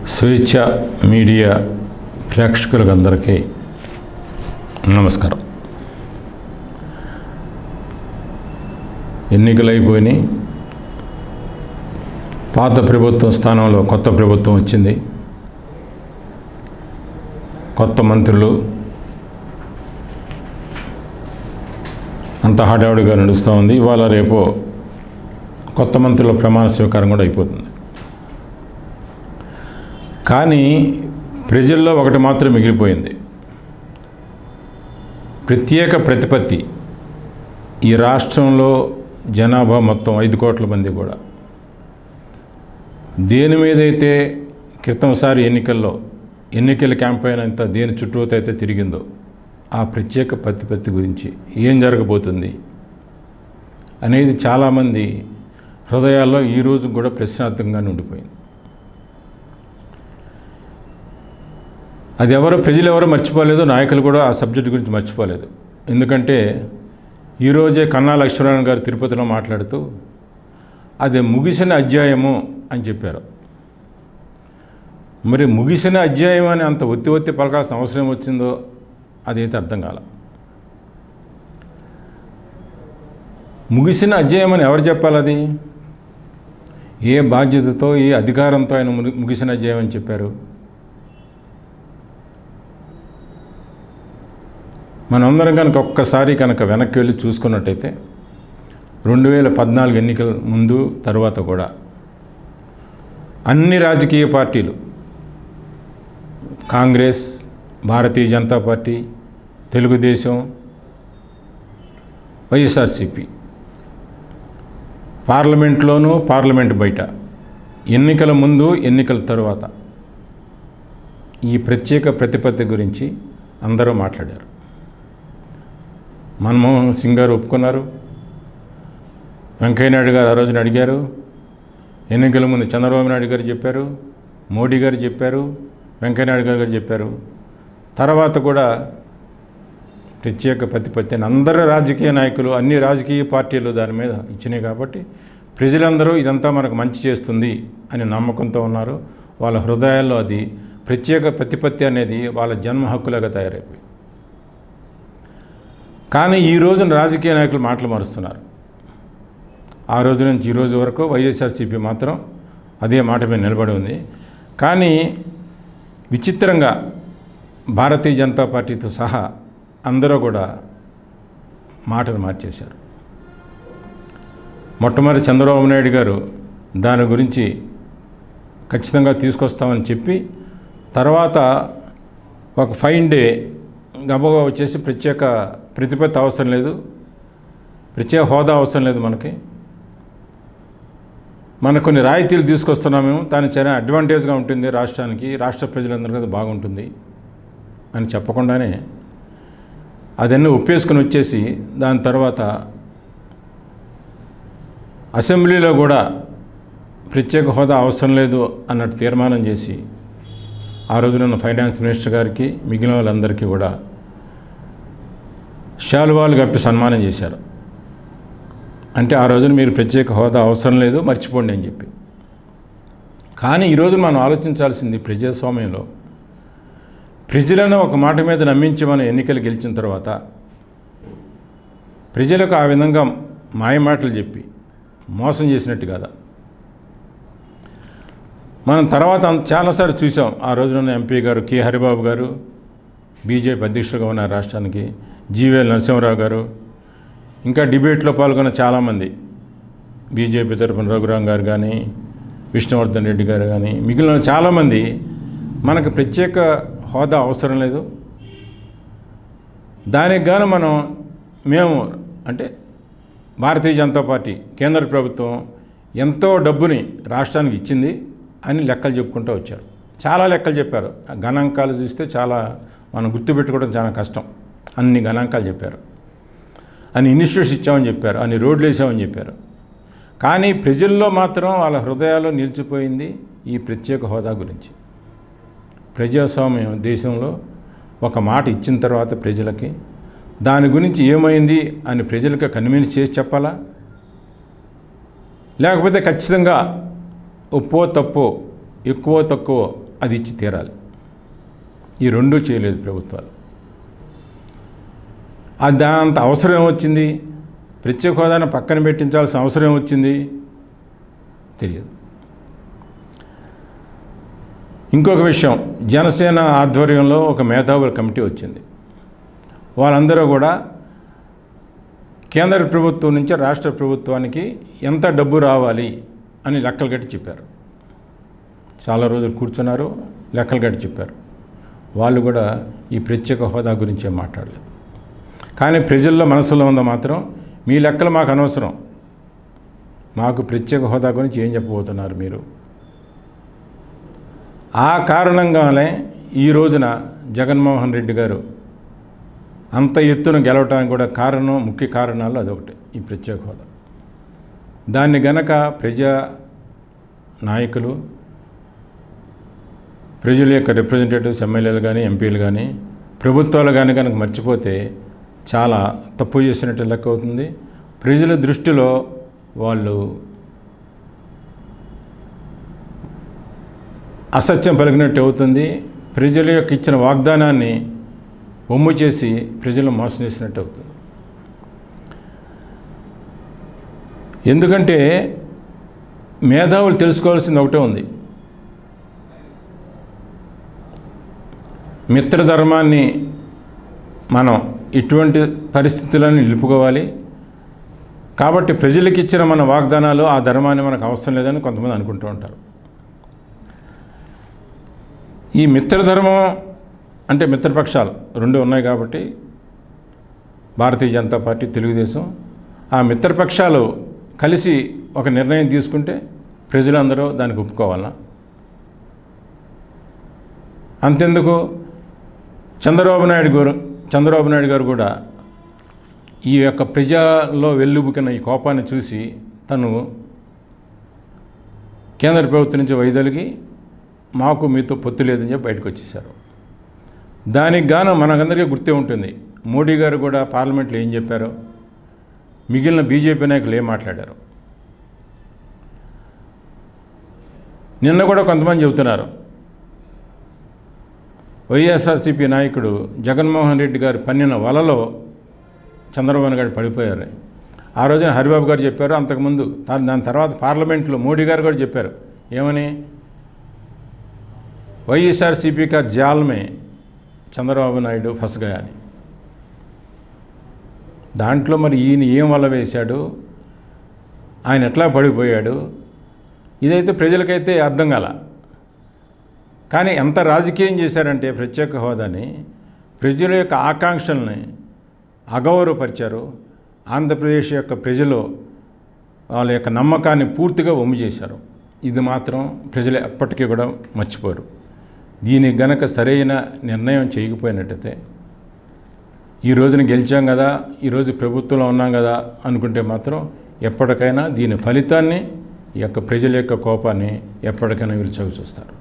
స్వేచ్ఛ మీడియా ప్రేక్షకులకు అందరికీ నమస్కారం ఎన్నికలు అయిపోయినాయి పాత ప్రభుత్వం స్థానంలో కొత్త ప్రభుత్వం వచ్చింది కొత్త మంత్రులు అంత హడావుడిగా నడుస్తూ ఉంది ఇవాళ రేపు కొత్త మంత్రుల ప్రమాణ స్వీకారం కూడా అయిపోతుంది కానీ ప్రజల్లో ఒకటి మాత్రం మిగిలిపోయింది ప్రత్యేక ప్రతిపత్తి ఈ రాష్ట్రంలో జనాభా మొత్తం ఐదు కోట్ల మంది కూడా దేని మీదైతే క్రితంసారి ఎన్నికల్లో ఎన్నికల క్యాంపెయిన్ అంతా దేని చుట్టూతో అయితే తిరిగిందో ఆ ప్రత్యేక ప్రతిపత్తి గురించి ఏం జరగబోతుంది అనేది చాలామంది హృదయాల్లో ఈరోజు కూడా ప్రశ్నార్థకంగానే ఉండిపోయింది అది ఎవరో ప్రజలు ఎవరో మర్చిపోలేదు నాయకులు కూడా ఆ సబ్జెక్ట్ గురించి మర్చిపోలేదు ఎందుకంటే ఈరోజే కన్నా లక్ష్మీనారాయణ గారు తిరుపతిలో మాట్లాడుతూ అది ముగిసిన అధ్యాయము అని చెప్పారు మరి ముగిసిన అధ్యాయం అని అంత ఒత్తి ఒత్తి పలకాల్సిన అవసరం వచ్చిందో అదైతే అర్థం కాల ముగిసిన అధ్యాయం అని ఎవరు చెప్పాలి అది ఏ బాధ్యతతో ఏ అధికారంతో ఆయన ముగి- ముగిసిన అధ్యాయం అని చెప్పారు మనందరం కనుక ఒక్కసారి కనుక వెనక్కి వెళ్ళి చూసుకున్నట్టయితే రెండు వేల పద్నాలుగు ఎన్నికల ముందు తర్వాత కూడా అన్ని రాజకీయ పార్టీలు కాంగ్రెస్ భారతీయ జనతా పార్టీ తెలుగుదేశం వైఎస్ఆర్సిపి పార్లమెంట్లోనూ పార్లమెంట్ బయట ఎన్నికల ముందు ఎన్నికల తరువాత ఈ ప్రత్యేక ప్రతిపత్తి గురించి అందరూ మాట్లాడారు మన్మోహన్ సింగ్ గారు ఒప్పుకున్నారు వెంకయ్యనాయుడు గారు ఆ రోజున అడిగారు ఎన్నికల ముందు చంద్రబాబు నాయుడు గారు చెప్పారు మోడీ గారు చెప్పారు వెంకయ్యనాయుడు గారు గారు చెప్పారు తర్వాత కూడా ప్రత్యేక ప్రతిపత్తి అని అందరు రాజకీయ నాయకులు అన్ని రాజకీయ పార్టీలు దాని మీద ఇచ్చినాయి కాబట్టి ప్రజలందరూ ఇదంతా మనకు మంచి చేస్తుంది అని నమ్మకంతో ఉన్నారు వాళ్ళ హృదయాల్లో అది ప్రత్యేక ప్రతిపత్తి అనేది వాళ్ళ జన్మ హక్కులాగా తయారైపోయి కానీ ఈ రోజున రాజకీయ నాయకులు మాటలు మారుస్తున్నారు ఆ రోజు నుంచి ఈ రోజు వరకు వైఎస్ఆర్సీపీ మాత్రం అదే మాట మీద నిలబడి ఉంది కానీ విచిత్రంగా భారతీయ జనతా పార్టీతో సహా అందరూ కూడా మాటను మార్చేశారు మొట్టమొదటి చంద్రబాబు నాయుడు గారు దాని గురించి ఖచ్చితంగా తీసుకొస్తామని చెప్పి తర్వాత ఒక ఫైన్ డే గబగబా వచ్చేసి ప్రత్యేక ప్రతిపత్తి అవసరం లేదు ప్రత్యేక హోదా అవసరం లేదు మనకి మనకు కొన్ని రాయితీలు తీసుకొస్తున్నామేమో దాని చాలా అడ్వాంటేజ్గా ఉంటుంది రాష్ట్రానికి రాష్ట్ర ప్రజలందరికీ అది బాగుంటుంది అని చెప్పకుండానే అదన్నీ ఒప్పేసుకుని వచ్చేసి దాని తర్వాత అసెంబ్లీలో కూడా ప్రత్యేక హోదా అవసరం లేదు అన్నట్టు తీర్మానం చేసి ఆ రోజున ఫైనాన్స్ మినిస్టర్ గారికి మిగిలిన వాళ్ళందరికీ కూడా శాలువాలు కప్పి సన్మానం చేశారు అంటే ఆ రోజున మీరు ప్రత్యేక హోదా అవసరం లేదు మర్చిపోండి అని చెప్పి కానీ ఈరోజు మనం ఆలోచించాల్సింది ప్రజాస్వామ్యంలో ప్రజలను ఒక మాట మీద నమ్మించి మనం ఎన్నికలు గెలిచిన తర్వాత ప్రజలకు ఆ విధంగా మాయమాటలు చెప్పి మోసం చేసినట్టు కదా మనం తర్వాత అంత- చాలాసార్లు చూసాం ఆ రోజున ఎంపీ గారు కె హరిబాబు గారు బీజేపీ అధ్యక్షులుగా ఉన్న రాష్ట్రానికి జీవీఎల్ నరసింహరావు గారు ఇంకా డిబేట్లో పాల్గొన్న చాలామంది బీజేపీ తరఫున రఘురాం గారు కానీ విష్ణువర్ధన్ రెడ్డి గారు కానీ మిగిలిన చాలామంది మనకు ప్రత్యేక హోదా అవసరం లేదు దానికి గాను మనం మేము అంటే భారతీయ జనతా పార్టీ కేంద్ర ప్రభుత్వం ఎంతో డబ్బుని రాష్ట్రానికి ఇచ్చింది అని లెక్కలు చెప్పుకుంటూ వచ్చారు చాలా లెక్కలు చెప్పారు ఆ గణాంకాలు చూస్తే చాలా మనం గుర్తుపెట్టుకోవడం చాలా కష్టం అన్ని గణాంకాలు చెప్పారు అన్ని ఇన్స్టిట్యూట్స్ ఇచ్చామని చెప్పారు అన్ని రోడ్లు వేసామని చెప్పారు కానీ ప్రజల్లో మాత్రం వాళ్ళ హృదయాల్లో నిలిచిపోయింది ఈ ప్రత్యేక హోదా గురించి ప్రజాస్వామ్యం దేశంలో ఒక మాట ఇచ్చిన తర్వాత ప్రజలకి దాని గురించి ఏమైంది అని ప్రజలకు కన్విన్స్ చేసి చెప్పాలా లేకపోతే ఖచ్చితంగా ఉప్పో తప్పో ఎక్కువ తక్కువ అది ఇచ్చి తీరాలి ఈ రెండూ చేయలేదు ప్రభుత్వాలు అది దానంత అవసరం ఏమొచ్చింది ప్రత్యేక హోదాను పక్కన పెట్టించాల్సిన అవసరం ఏమొచ్చింది తెలియదు ఇంకొక విషయం జనసేన ఆధ్వర్యంలో ఒక మేధావుల కమిటీ వచ్చింది వాళ్ళందరూ కూడా కేంద్ర ప్రభుత్వం నుంచి రాష్ట్ర ప్రభుత్వానికి ఎంత డబ్బు రావాలి అని లెక్కలు కట్టి చెప్పారు చాలా రోజులు కూర్చున్నారు లెక్కలు కట్టి చెప్పారు వాళ్ళు కూడా ఈ ప్రత్యేక హోదా గురించే మాట్లాడలేదు కానీ ప్రజల్లో మనసులో ఉందో మాత్రం మీ లెక్కలు మాకు అనవసరం మాకు ప్రత్యేక హోదా గురించి ఏం చెప్పబోతున్నారు మీరు ఆ కారణంగానే ఈ రోజున జగన్మోహన్ రెడ్డి గారు అంత ఎత్తున గెలవటానికి కూడా కారణం ముఖ్య కారణాలు అదొకటి ఈ ప్రత్యేక హోదా దాన్ని గనక ప్రజా నాయకులు ప్రజల యొక్క రిప్రజెంటేటివ్స్ ఎమ్మెల్యేలు కానీ ఎంపీలు కానీ ప్రభుత్వాలు కానీ కనుక మర్చిపోతే చాలా తప్పు చేసినట్టు లెక్క అవుతుంది ప్రజల దృష్టిలో వాళ్ళు అసత్యం పలికినట్టు అవుతుంది ప్రజల యొక్క ఇచ్చిన వాగ్దానాన్ని ఒమ్ము చేసి ప్రజలు మోసం చేసినట్టు అవుతుంది ఎందుకంటే మేధావులు తెలుసుకోవాల్సింది ఒకటే ఉంది మిత్రధర్మాన్ని మనం ఇటువంటి పరిస్థితులను నిలుపుకోవాలి కాబట్టి ప్రజలకు ఇచ్చిన మన వాగ్దానాలు ఆ ధర్మాన్ని మనకు అవసరం లేదని కొంతమంది అనుకుంటూ ఉంటారు ఈ మిత్రధర్మం అంటే మిత్రపక్షాలు రెండు ఉన్నాయి కాబట్టి భారతీయ జనతా పార్టీ తెలుగుదేశం ఆ మిత్రపక్షాలు కలిసి ఒక నిర్ణయం తీసుకుంటే ప్రజలందరూ దానికి ఒప్పుకోవాలన్నా అంతెందుకు చంద్రబాబు నాయుడు గారు చంద్రబాబు నాయుడు గారు కూడా ఈ యొక్క ప్రజల్లో వెల్లుబుకిన ఈ కోపాన్ని చూసి తను కేంద్ర ప్రభుత్వం నుంచి వైదొలిగి మాకు మీతో పొత్తు లేదని చెప్పి బయటకు వచ్చేసారు దానికి గాను మనకందరికీ గుర్తే ఉంటుంది మోడీ గారు కూడా పార్లమెంట్లో ఏం చెప్పారో మిగిలిన బీజేపీ నాయకులు ఏం మాట్లాడారు నిన్న కూడా కొంతమంది చెబుతున్నారు వైఎస్ఆర్సీపీ నాయకుడు జగన్మోహన్ రెడ్డి గారు పన్నిన వలలో చంద్రబాబు గారు పడిపోయారు ఆ రోజున హరిబాబు గారు చెప్పారు అంతకుముందు దా- దాని తర్వాత పార్లమెంట్లో మోడీ గారు కూడా చెప్పారు ఏమని వైఎస్ఆర్సీపీ కా జాల్ మే చంద్రబాబు నాయుడు ఫస్ గయా అని దాంట్లో మరి ఈయన ఏం వల్ల వేశాడు ఆయన ఎట్లా పడిపోయాడు ఇదైతే ప్రజలకైతే అర్థం కాల కానీ ఎంత రాజకీయం చేశారంటే ప్రత్యేక హోదాని ప్రజల యొక్క ఆకాంక్షల్ని అగౌరవపరిచారు ఆంధ్రప్రదేశ్ యొక్క ప్రజలు వాళ్ళ యొక్క నమ్మకాన్ని పూర్తిగా వమ్ము చేశారు ఇది మాత్రం ప్రజలు ఎప్పటికీ కూడా మర్చిపోరు దీనికి గనక సరైన నిర్ణయం చేయకపోయినట్టయితే ఈ రోజున గెలిచాం కదా ఈరోజు ప్రభుత్వంలో ఉన్నాం కదా అనుకుంటే మాత్రం ఎప్పటికైనా దీని ఫలితాన్ని ఈ యొక్క ప్రజల యొక్క కోపాన్ని ఎప్పటికైనా వీళ్ళు చవి చూస్తారు